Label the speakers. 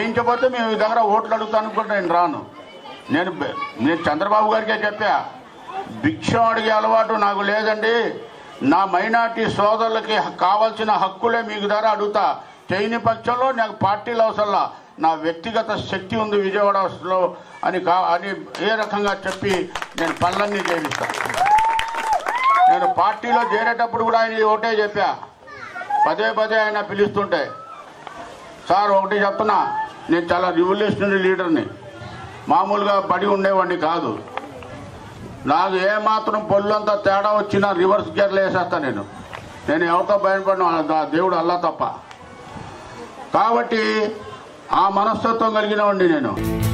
Speaker 1: చేయించకపోతే మేము ఈ దగ్గర ఓట్లు అడుగుతాను అనుకుంటే నేను రాను నేను బె- నేను చంద్రబాబు గారికే చెప్పా భిక్షం అడిగే అలవాటు నాకు లేదండి నా మైనార్టీ సోదరులకి కావాల్సిన హక్కులే మీకు ద్వారా అడుగుతా చేయని పక్షంలో నాకు పార్టీలు అవసరంలా నా వ్యక్తిగత శక్తి ఉంది విజయవాడలో అని కా అని ఏ రకంగా చెప్పి నేను పనులన్నీ చేయిస్తాను నేను పార్టీలో చేరేటప్పుడు కూడా ఆయన ఒకటే చెప్పా పదే పదే ఆయన పిలుస్తుంటే సార్ ఒకటి చెప్తున్నా నేను చాలా రివల్యూషనరీ లీడర్ని మామూలుగా పడి ఉండేవాడిని కాదు నాకు ఏమాత్రం పొల్లంతా తేడా వచ్చినా రివర్స్ గేర్లు వేసేస్తా నేను నేను ఎవరితో భయపడిన ఆ దేవుడు అల్లా తప్ప కాబట్టి ఆ మనస్తత్వం కలిగిన వాడిని నేను